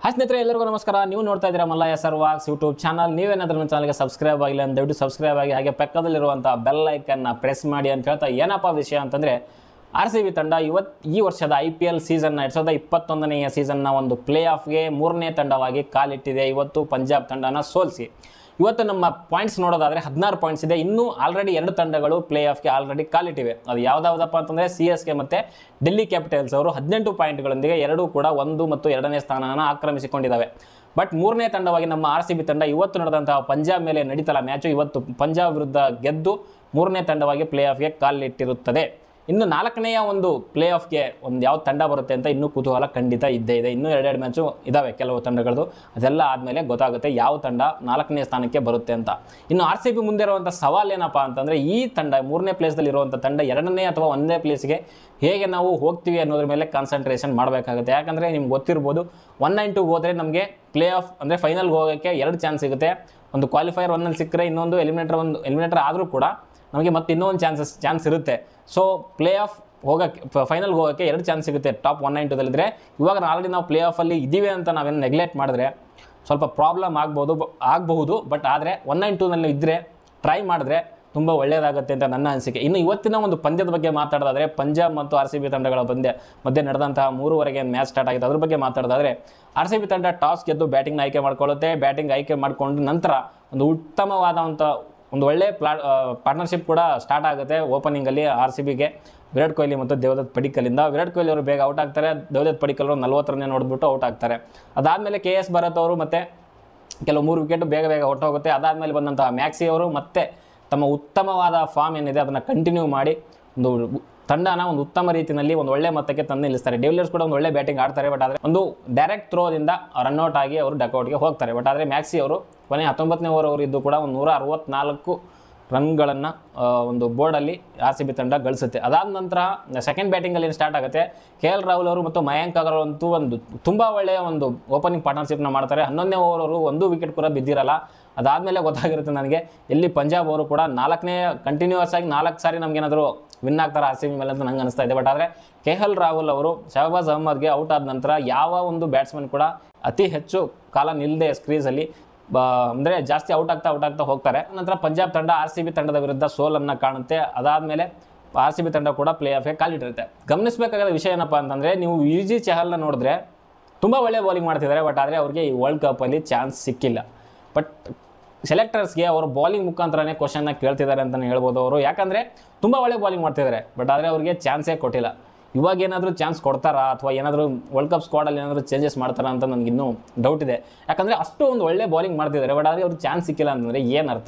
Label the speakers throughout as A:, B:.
A: hi ಸ್ನೇಹಿತರೆ ಎಲ್ಲರಿಗೂ ನಮಸ್ಕಾರ ನೀವು ನೋಡ್ತಾ ಇದ್ದೀರಾ ಮಲ್ಲಯ್ಯ ಸರ್ ವಾಕ್ಸ್ ಯೂಟ್ಯೂಬ್ ಚಾನಲ್ ನೀವೇನಾದ್ರೂ ನನ್ನ ಚಾನಲ್ಗೆ ಸಬ್ಸ್ಕ್ರೈಬ್ ಆಗಿಲ್ಲ ಅಂತ ದಯವಿಟ್ಟು ಸಬ್ಸ್ಕ್ರೈಬ್ ಆಗಿ ಹಾಗೆ ಪಕ್ಕದಲ್ಲಿರುವಂಥ ಬೆಲ್ ಐಕನ್ನ ಪ್ರೆಸ್ ಮಾಡಿ ಅಂತ ಹೇಳ್ತಾ ಏನಪ್ಪ ವಿಷಯ ಅಂತಂದರೆ ಆರ್ ಸಿ ಬಿ ತಂಡ ಇವತ್ತು ಈ ವರ್ಷದ ಐ ಪಿ ಎಲ್ ಸೀಸನ್ನ ಎರಡು ಸಾವಿರದ ಇಪ್ಪತ್ತೊಂದನೆಯ ಸೀಸನ್ನ ಒಂದು ಪ್ಲೇ ಆಫ್ಗೆ ಮೂರನೇ ತಂಡವಾಗಿ ಕಾಲಿಟ್ಟಿದೆ ಇವತ್ತು ಪಂಜಾಬ್ ತಂಡನ ಸೋಲಿಸಿ ಇವತ್ತು ನಮ್ಮ ಪಾಯಿಂಟ್ಸ್ ನೋಡೋದಾದರೆ ಹದಿನಾರು ಪಾಯಿಂಟ್ಸ್ ಇದೆ ಇನ್ನೂ ಆಲ್ರೆಡಿ ಎರಡು ತಂಡಗಳು ಪ್ಲೇ ಆಫ್ಗೆ ಆಲ್ರೆಡಿ ಕಾಲಿಟ್ಟಿವೆ ಅದು ಯಾವುದಾವುದಪ್ಪ ಅಂತಂದರೆ ಸಿ ಎಸ್ ಕೆ ಮತ್ತು ಡೆಲ್ಲಿ ಕ್ಯಾಪಿಟಲ್ಸ್ ಅವರು ಹದಿನೆಂಟು ಪಾಯಿಂಟ್ಗಳೊಂದಿಗೆ ಎರಡೂ ಕೂಡ ಒಂದು ಮತ್ತು ಎರಡನೇ ಸ್ಥಾನನ ಆಕ್ರಮಿಸಿಕೊಂಡಿದ್ದಾವೆ ಬಟ್ ಮೂರನೇ ತಂಡವಾಗಿ ನಮ್ಮ ಆರ್ ಸಿ ಬಿ ತಂಡ ಇವತ್ತು ನಡೆದಂತಹ ಪಂಜಾಬ್ ಮೇಲೆ ನಡೀತಲ್ಲ ಮ್ಯಾಚು ಇವತ್ತು ಪಂಜಾಬ್ ವಿರುದ್ಧ ಗೆದ್ದು ಮೂರನೇ ತಂಡವಾಗಿ ಪ್ಲೇ ಆಫ್ಗೆ ಕಾಲಿಟ್ಟಿರುತ್ತದೆ ಇನ್ನು ನಾಲ್ಕನೆಯ ಒಂದು ಪ್ಲೇ ಆಫ್ಗೆ ಒಂದು ಯಾವ ತಂಡ ಬರುತ್ತೆ ಅಂತ ಇನ್ನೂ ಕುತೂಹಲ ಖಂಡಿತ ಇದ್ದೇ ಇದೆ ಇನ್ನೂ ಎರಡೆರಡು ಮ್ಯಾಚು ಇದ್ದಾವೆ ಕೆಲವು ತಂಡಗಳದ್ದು ಅದೆಲ್ಲ ಆದಮೇಲೆ ಗೊತ್ತಾಗುತ್ತೆ ಯಾವ ತಂಡ ನಾಲ್ಕನೇ ಸ್ಥಾನಕ್ಕೆ ಬರುತ್ತೆ ಅಂತ ಇನ್ನು ಆರ್ ಸಿ ಬಿ ಮುಂದೆ ಇರುವಂಥ ಸವಾಲು ಏನಪ್ಪ ಅಂತಂದರೆ ಈ ತಂಡ ಮೂರನೇ ಪ್ಲೇಸ್ದಲ್ಲಿ ಇರುವಂಥ ತಂಡ ಎರಡನೇ ಅಥವಾ ಒಂದನೇ ಪ್ಲೇಸ್ಗೆ ಹೇಗೆ ನಾವು ಹೋಗ್ತೀವಿ ಅನ್ನೋದ್ರ ಮೇಲೆ ಕಾನ್ಸಂಟ್ರೇಷನ್ ಮಾಡಬೇಕಾಗುತ್ತೆ ಯಾಕಂದರೆ ನಿಮ್ಗೆ ಗೊತ್ತಿರ್ಬೋದು ಒನ್ ನೈನ್ ಟೂಗೆ ಹೋದರೆ ನಮಗೆ ಪ್ಲೇ ಆಫ್ ಅಂದರೆ ಫೈನಲ್ಗೆ ಹೋಗೋಕ್ಕೆ ಎರಡು ಚಾನ್ಸ್ ಸಿಗುತ್ತೆ ಒಂದು ಕ್ವಾಲಿಫೈಯರ್ ಒಂದಲ್ಲಿ ಸಿಕ್ಕರೆ ಇನ್ನೊಂದು ಎಲಿಮಿನೇಟರ್ ಒಂದು ಎಲಿಮಿನೇಟರ್ ಆದರೂ ಕೂಡ ನಮಗೆ ಮತ್ತೆ ಇನ್ನೊಂದು ಚಾನ್ಸಸ್ ಚಾನ್ಸ್ ಇರುತ್ತೆ ಸೊ ಪ್ಲೇ ಆಫ್ ಹೋಗೋಕ್ಕೆ ಫೈನಲ್ಗೆ ಹೋಗೋಕ್ಕೆ ಎರಡು ಚಾನ್ಸ್ ಸಿಗುತ್ತೆ ಟಾಪ್ ಒನ್ ನೈನ್ ಟೂದಲ್ಲಿದ್ದರೆ ಇವಾಗ ಆಲ್ರೆಡಿ ನಾವು ಪ್ಲೇ ಆಫಲ್ಲಿ ಇದ್ದೀವಿ ಅಂತ ನಾವೇನು ನೆಗ್ಲೆಕ್ಟ್ ಮಾಡಿದ್ರೆ ಸ್ವಲ್ಪ ಪ್ರಾಬ್ಲಮ್ ಆಗ್ಬೋದು ಬ- ಆಗಬಹುದು ಬಟ್ ಆದರೆ ಒನ್ ನೈನ್ ಟೂನಲ್ಲಿ ಇದ್ದರೆ ಟ್ರೈ ಮಾಡಿದ್ರೆ ತುಂಬ ಒಳ್ಳೆಯದಾಗುತ್ತೆ ಅಂತ ನನ್ನ ಅನಿಸಿಕೆ ಇನ್ನು ಇವತ್ತಿನ ಒಂದು ಪಂದ್ಯದ ಬಗ್ಗೆ ಮಾತಾಡೋದಾದರೆ ಪಂಜಾಬ್ ಮತ್ತು ಆರ್ ಸಿ ಬಿ ತಂಡಗಳ ಪಂದ್ಯ ಮಧ್ಯೆ ನಡೆದಂತಹ ಮೂರುವರೆಗೆ ಮ್ಯಾಚ್ ಸ್ಟಾರ್ಟ್ ಆಗಿದೆ ಅದ್ರ ಬಗ್ಗೆ ಮಾತಾಡೋದಾದರೆ ಆರ್ ಸಿ ಬಿ ತಂಡ ಟಾಸ್ ಗೆದ್ದು ಬ್ಯಾಟಿಂಗ್ನ ಆಯ್ಕೆ ಮಾಡ್ಕೊಳ್ಳುತ್ತೆ ಬ್ಯಾಟಿಂಗ್ ಆಯ್ಕೆ ಮಾಡಿಕೊಂಡು ನಂತರ ಒಂದು ಉತ್ತಮವಾದಂಥ ಒಂದು ಒಳ್ಳೆ ಪ್ಲಾ ಪಾರ್ಟ್ನರ್ಶಿಪ್ ಕೂಡ ಸ್ಟಾರ್ಟ್ ಆಗುತ್ತೆ ಓಪನಿಂಗಲ್ಲಿ ಆರ್ ಸಿ ಬಿಗೆ ವಿರಾಟ್ ಕೊಹ್ಲಿ ಮತ್ತು ದೇವದತ್ ಪಡಿಕಲಿಂದ ವಿರಾಟ್ ಕೊಹ್ಲಿ ಅವರು ಬೇಗ ಔಟ್ ಆಗ್ತಾರೆ ದೇವದತ್ ಪಡಿಕಲ್ ಅವರು ನಲ್ವತ್ತು ರನ್ನೇ ನೋಡಿಬಿಟ್ಟು ಔಟ್ ಆಗ್ತಾರೆ ಅದಾದಮೇಲೆ ಕೆ ಎಸ್ ಭರತ್ ಅವರು ಮತ್ತು ಕೆಲವು ಮೂರು ವಿಕೆಟ್ ಬೇಗ ಬೇಗ ಹೊರಟೋಗುತ್ತೆ ಅದಾದಮೇಲೆ ಬಂದಂತಹ ಮ್ಯಾಕ್ಸಿ ಅವರು ಮತ್ತೆ ತಮ್ಮ ಉತ್ತಮವಾದ ಫಾರ್ಮ್ ಏನಿದೆ ಅದನ್ನು ಕಂಟಿನ್ಯೂ ಮಾಡಿ ಒಂದು ಉ- ತಂಡನ ಒಂದು ಉತ್ತಮ ರೀತಿಯಲ್ಲಿ ಒಂದು ಒಳ್ಳೆ ಮೊತ್ತಕ್ಕೆ ತಂದು ನಿಲ್ಲಿಸ್ತಾರೆ ಡೆವಿಲಿಯರ್ಸ್ ಕೂಡ ಒಂದು ಒಳ್ಳೆ ಬ್ಯಾಟಿಂಗ್ ಆಡ್ತಾರೆ ಬಟ್ ಆದರೆ ಒಂದು ಡೈರೆಕ್ಟ್ ಥ್ರೋದಿಂದ ರನ್ಔಟ್ ಆಗಿ ಅವರು ಡಕೌಟ್ಗೆ ಹೋಗ್ತಾರೆ ಬಟ್ ಆದರೆ ಮ್ಯಾಕ್ಸಿ ಅವರು ಕೊನೆ ಹತ್ತೊಂಬತ್ತನೇ ಓವರ್ ಅವರು ಇದ್ದು ಕೂಡ ಒಂದು ನೂರ ಅರವತ್ನಾಲ್ಕು ರನ್ಗಳನ್ನು ಒಂದು ಬೋರ್ಡಲ್ಲಿ ಆರ್ ಸಿ ಬಿ ತಂಡ ಗಳಿಸುತ್ತೆ ಅದಾದ ನಂತರ ಸೆಕೆಂಡ್ ಬ್ಯಾಟಿಂಗಲ್ಲಿ ಏನು ಸ್ಟಾರ್ಟ್ ಆಗುತ್ತೆ ಕೆ ಎಲ್ ರಾಹುಲ್ ಅವರು ಮತ್ತು ಮಯಾಂಕ್ ಅಗರ್ ಅಂತೂ ಒಂದು ತುಂಬ ಒಳ್ಳೆಯ ಒಂದು ಓಪನಿಂಗ್ ಪಾರ್ಟ್ನರ್ಶಿಪ್ನ ಮಾಡ್ತಾರೆ ಹನ್ನೊಂದನೇ ಓವರ್ ಅವರು ಒಂದು ವಿಕೆಟ್ ಕೂಡ ಬಿದ್ದಿರಲ್ಲ ಅದಾದಮೇಲೆ ಗೊತ್ತಾಗಿರುತ್ತೆ ನನಗೆ ಎಲ್ಲಿ ಪಂಜಾಬ್ ಅವರು ಕೂಡ ನಾಲ್ಕನೇ ಕಂಟಿನ್ಯೂಸ್ ಆಗಿ ನಾಲ್ಕು ಸಾರಿ ನಮಗೇನಾದರೂ ವಿನ್ ಆಗ್ತಾರೆ ಆರ್ ಸಿ ಬಿ ಮೇಲೆ ಅಂತ ನಂಗೆ ಅನಿಸ್ತಾ ಇದೆ ಬಟ್ ಆದರೆ ಕೆ ಎಲ್ ರಾಹುಲ್ ಅವರು ಶಹಬಾಜ್ ಅಹ್ಮದ್ಗೆ ಔಟ್ ಆದ ನಂತರ ಯಾವ ಒಂದು ಬ್ಯಾಟ್ಸ್ಮನ್ ಕೂಡ ಅತಿ ಹೆಚ್ಚು ಕಾಲ ನಿಲ್ಲದೆ ಸ್ಕ್ರೀಸಲ್ಲಿ ಬ ಅಂದರೆ ಜಾಸ್ತಿ ಔಟ್ ಆಗ್ತಾ ಔಟ್ ಆಗ್ತಾ ಹೋಗ್ತಾರೆ ನಂತರ ಪಂಜಾಬ್ ತಂಡ ಆರ್ ಸಿ ಬಿ ತಂಡದ ವಿರುದ್ಧ ಸೋಲನ್ನು ಕಾಣುತ್ತೆ ಅದಾದಮೇಲೆ ಆರ್ ಸಿ ಬಿ ತಂಡ ಕೂಡ ಪ್ಲೇ ಆಫ್ಗೆ ಕಾಲಿಟ್ಟಿರುತ್ತೆ ಗಮನಿಸಬೇಕಾದ ವಿಷಯ ಏನಪ್ಪ ಅಂತಂದರೆ ನೀವು ಯು ಜಿ ಚಹಲ್ನ ನೋಡಿದ್ರೆ ತುಂಬ ಒಳ್ಳೆ ಬೌಲಿಂಗ್ ಮಾಡ್ತಿದ್ದಾರೆ ಬಟ್ ಆದರೆ ಅವ್ರಿಗೆ ಈ ವರ್ಲ್ಡ್ ಕಪ್ಪಲ್ಲಿ ಚಾನ್ಸ್ ಸಿಕ್ಕಿಲ್ಲ ಬಟ್ ಸೆಲೆಕ್ಟರ್ಸ್ಗೆ ಅವರು ಬೌಲಿಂಗ್ ಮುಖಾಂತರನೇ ಕ್ವಶನ್ನ ಕೇಳ್ತಿದ್ದಾರೆ ಅಂತಲೇ ಹೇಳ್ಬೋದು ಅವರು ಯಾಕಂದರೆ ತುಂಬ ಒಳ್ಳೆ ಬೌಲಿಂಗ್ ಮಾಡ್ತಿದ್ದಾರೆ ಬಟ್ ಆದರೆ ಅವ್ರಿಗೆ ಚಾನ್ಸೇ ಕೊಟ್ಟಿಲ್ಲ ಇವಾಗ ಏನಾದರೂ ಚಾನ್ಸ್ ಕೊಡ್ತಾರಾ ಅಥವಾ ಏನಾದರೂ ವರ್ಲ್ಡ್ ಕಪ್ ಸ್ಕ್ವಾಡಲ್ಲಿ ಏನಾದರೂ ಚೇಂಜಸ್ ಮಾಡ್ತಾರಾ ಅಂತ ನನಗೆ ಇನ್ನೂ ಡೌಟ್ ಇದೆ ಯಾಕಂದರೆ ಅಷ್ಟು ಒಂದು ಒಳ್ಳೆ ಬೌಲಿಂಗ್ ಮಾಡ್ತಿದ್ದಾರೆ ಬಟ್ ಆದರೆ ಅವ್ರಿಗೆ ಚಾನ್ಸ್ ಸಿಕ್ಕಿಲ್ಲ ಅಂತಂದರೆ ಏನರ್ಥ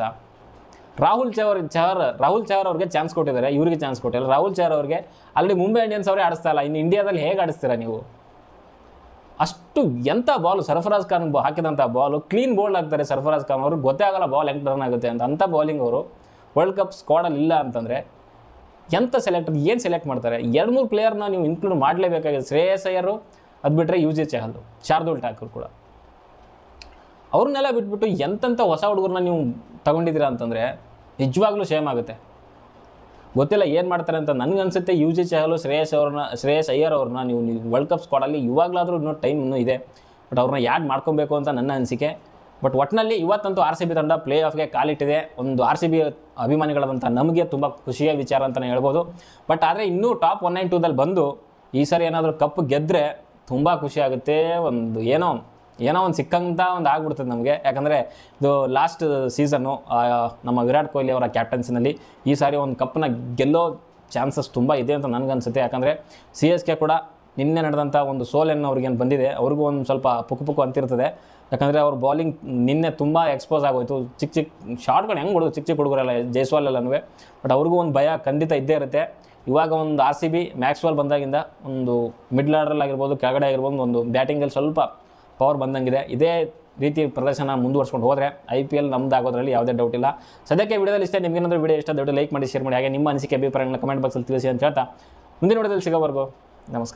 A: ರಾಹುಲ್ ಚಹರ್ ಚಹರ್ ರಾಹುಲ್ ಚಹರ್ ಅವ್ರಿಗೆ ಚಾನ್ಸ್ ಕೊಟ್ಟಿದ್ದಾರೆ ಇವರಿಗೆ ಚಾನ್ಸ್ ಕೊಟ್ಟಿಲ್ಲ ರಾಹುಲ್ ಚಹರ್ ಅವ್ರಿಗೆ ಆಲ್ರೆಡಿ ಮುಂಬೈ ಇಂಡಿಯನ್ಸ್ ಅವರೇ ಆಡಿಸ್ತಾ ಇಲ್ಲ ಇನ್ನು ಇಂಡಿಯಾದಲ್ಲಿ ಹೇಗೆ ಆಡಿಸ್ತೀರಾ ನೀವು ಅಷ್ಟು ಎಂಥ ಬಾಲು ಸರ್ಫರಾಜ್ ಖಾನ್ ಬ- ಹಾಕಿದಂಥ ಬಾಲು ಕ್ಲೀನ್ ಬೋಲ್ಡ್ ಆಗ್ತಾರೆ ಸರ್ಫರಾಜ್ ಖಾನ್ ಅವರು ಗೊತ್ತೇ ಆಗಲ್ಲ ಬಾಲ್ ಹೆಂಗೆ ಟರ್ನ್ ಆಗುತ್ತೆ ಅಂತ ಅಂಥ ಬೌಲಿಂಗ್ ಅವರು ವರ್ಲ್ಡ್ ಕಪ್ ಸ್ಕ್ವಾಡಲ್ಲಿ ಇಲ್ಲ ಅಂತಂದರೆ ಎಂಥ ಸೆಲೆಕ್ಟ್ ಏನು ಸೆಲೆಕ್ಟ್ ಮಾಡ್ತಾರೆ ಎರಡು ಮೂರು ಪ್ಲೇಯರ್ನ ನೀವು ಇನ್ಕ್ಲೂಡ್ ಮಾಡಲೇಬೇಕಾಗಿದೆ ಶ್ರೇಯಸ್ ಅಯ್ಯರು ಅದು ಬಿಟ್ಟರೆ ಯು ಜೆ ಚಹಲ್ ಶಾರ್ದುಲ್ ಠಾಕೂರ್ ಕೂಡ ಅವ್ರನ್ನೆಲ್ಲ ಬಿಟ್ಬಿಟ್ಟು ಎಂತೆಂಥ ಹೊಸ ಹುಡುಗರನ್ನ ನೀವು ತಗೊಂಡಿದ್ದೀರಾ ಅಂತಂದರೆ ನಿಜವಾಗ್ಲೂ ಶೇಮ್ ಆಗುತ್ತೆ ಗೊತ್ತಿಲ್ಲ ಏನು ಮಾಡ್ತಾರೆ ಅಂತ ನನಗನ್ಸುತ್ತೆ ಯು ಜಿ ಚಹಲು ಶ್ರೇಯಸ್ ಅವ್ರನ್ನ ಶ್ರೇಯಸ್ ಅಯ್ಯರ್ ಅವ್ರನ್ನ ನೀವು ನೀವು ವರ್ಲ್ಡ್ ಕಪ್ ಸ್ಕ್ವಾಡಲ್ಲಿ ಇವಾಗಲಾದರೂ ಇನ್ನೂ ಟೈಮ್ ಇನ್ನೂ ಇದೆ ಬಟ್ ಅವ್ರನ್ನ ಯಾಡ್ ಮಾಡ್ಕೊಬೇಕು ಅಂತ ನನ್ನ ಅನಿಸಿಕೆ ಬಟ್ ಒಟ್ಟಿನಲ್ಲಿ ಇವತ್ತಂತೂ ಆರ್ ಸಿ ಬಿ ತಂಡ ಪ್ಲೇ ಆಫ್ಗೆ ಕಾಲಿಟ್ಟಿದೆ ಒಂದು ಆರ್ ಸಿ ಬಿ ಅಭಿಮಾನಿಗಳಾದಂಥ ನಮಗೆ ತುಂಬ ಖುಷಿಯ ವಿಚಾರ ಅಂತಲೇ ಹೇಳ್ಬೋದು ಬಟ್ ಆದರೆ ಇನ್ನೂ ಟಾಪ್ ಒನ್ ನೈನ್ ಟೂದಲ್ಲಿ ಬಂದು ಈ ಸರಿ ಏನಾದರೂ ಕಪ್ ಗೆದ್ದರೆ ತುಂಬ ಖುಷಿ ಆಗುತ್ತೆ ಒಂದು ಏನೋ ಏನೋ ಒಂದು ಸಿಕ್ಕಂತ ಒಂದು ಆಗ್ಬಿಡ್ತದೆ ನಮಗೆ ಯಾಕಂದರೆ ಇದು ಲಾಸ್ಟ್ ಸೀಸನ್ನು ನಮ್ಮ ವಿರಾಟ್ ಕೊಹ್ಲಿ ಅವರ ಕ್ಯಾಪ್ಟನ್ಸಿನಲ್ಲಿ ಈ ಸಾರಿ ಒಂದು ಕಪ್ನ ಗೆಲ್ಲೋ ಚಾನ್ಸಸ್ ತುಂಬ ಇದೆ ಅಂತ ನನಗನ್ಸುತ್ತೆ ಯಾಕಂದರೆ ಸಿ ಎಸ್ ಕೆ ಕೂಡ ನಿನ್ನೆ ನಡೆದಂಥ ಒಂದು ಸೋಲನ್ನು ಅವ್ರಿಗೇನು ಬಂದಿದೆ ಅವ್ರಿಗೂ ಒಂದು ಸ್ವಲ್ಪ ಪುಕ್ಕು ಪುಕ್ಕು ಅಂತಿರ್ತದೆ ಯಾಕಂದರೆ ಅವ್ರ ಬೌಲಿಂಗ್ ನಿನ್ನೆ ತುಂಬ ಎಕ್ಸ್ಪೋಸ್ ಆಗೋಯ್ತು ಚಿಕ್ಕ ಚಿಕ್ಕ ಶಾರ್ಟ್ಗಳು ಹೆಂಗೆ ಹೊಡೋದು ಚಿಕ್ಕ ಚಿಕ್ಕ ಹುಡುಗರೆಲ್ಲ ಜೈಸ್ವಾಲ್ ಎಲ್ಲನೂ ಬಟ್ ಅವ್ರಿಗೂ ಒಂದು ಭಯ ಖಂಡಿತ ಇದ್ದೇ ಇರುತ್ತೆ ಇವಾಗ ಒಂದು ಆರ್ ಸಿ ಬಿ ಮ್ಯಾಕ್ಸ್ವೆಲ್ ಬಂದಾಗಿಂದ ಒಂದು ಮಿಡ್ಲ್ ಆರ್ಡರ್ ಆಗಿರ್ಬೋದು ಕೆಳಗಡೆ ಆಗಿರ್ಬೋದು ಒಂದು ಬ್ಯಾಟಿಂಗಲ್ಲಿ ಸ್ವಲ್ಪ ಪವರ್ ಬಂದಂಗಿದೆ ಇದೇ ರೀತಿ ಪ್ರದರ್ಶನ ಮುಂದುವರ್ಸ್ಕೊಂಡು ಹೋದರೆ ಐ ಪಿ ಎಲ್ ನಮ್ದು ಆಗೋದ್ರಲ್ಲಿ ಯಾವುದೇ ಡೌಟ್ ಇಲ್ಲ ಸದ್ಯಕ್ಕೆ ವಿಡಿಯೋದಲ್ಲಿ ಇಷ್ಟೇ ನಿಮಗೇನಾದರೂ ವಿಡಿಯೋ ಇಷ್ಟ ದೊಡ್ಡ ಲೈಕ್ ಮಾಡಿ ಶೇರ್ ಮಾಡಿ ಹಾಗೆ ನಿಮ್ಮ ಅನಿಸಿಕೆ ಅಭಿಪ್ರಾಯಗಳನ್ನ ಕಮೆಂಟ್ ಬಾಕ್ಸಲ್ಲಿ ತಿಳಿಸಿ ಅಂತ ಹೇಳ್ತಾ ಮುಂದಿನ ವಿಡಿಯೋದಲ್ಲಿ ಸಿಗೋವರೆಗೂ ನಮಸ್ಕಾರ